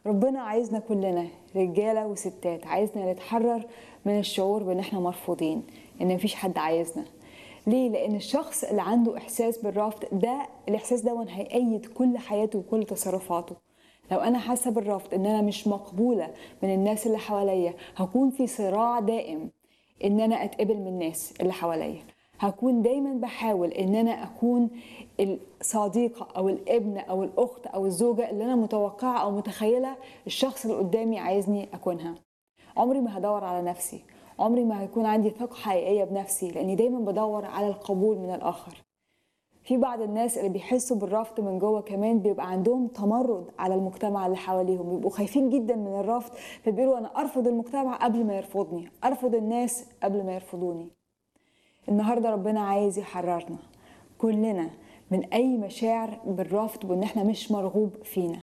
ربنا عايزنا كلنا رجالة وستات عايزنا نتحرر من الشعور بان احنا مرفوضين ان مفيش حد عايزنا ليه؟ لأن الشخص اللي عنده إحساس بالرفض ده الإحساس ده هيأيد كل حياته وكل تصرفاته لو أنا حاسة بالرفض إن أنا مش مقبولة من الناس اللي حواليا هكون في صراع دائم إن أنا أتقبل من الناس اللي حواليا هكون دايما بحاول ان انا اكون الصديقة او الابن او الاخت او الزوجة اللي انا متوقعة او متخيلة الشخص اللي قدامي عايزني اكونها عمري ما هدور على نفسي عمري ما هيكون عندي ثقة حقيقية بنفسي لاني دايما بدور على القبول من الاخر في بعض الناس اللي بيحسوا بالرفض من جوه كمان بيبقى عندهم تمرد على المجتمع اللي حواليهم بيبقوا خايفين جدا من الرفض فبيقولوا انا ارفض المجتمع قبل ما يرفضني ارفض الناس قبل ما يرفضوني النهارده ربنا عايز يحررنا كلنا من اي مشاعر بالرفض وان احنا مش مرغوب فينا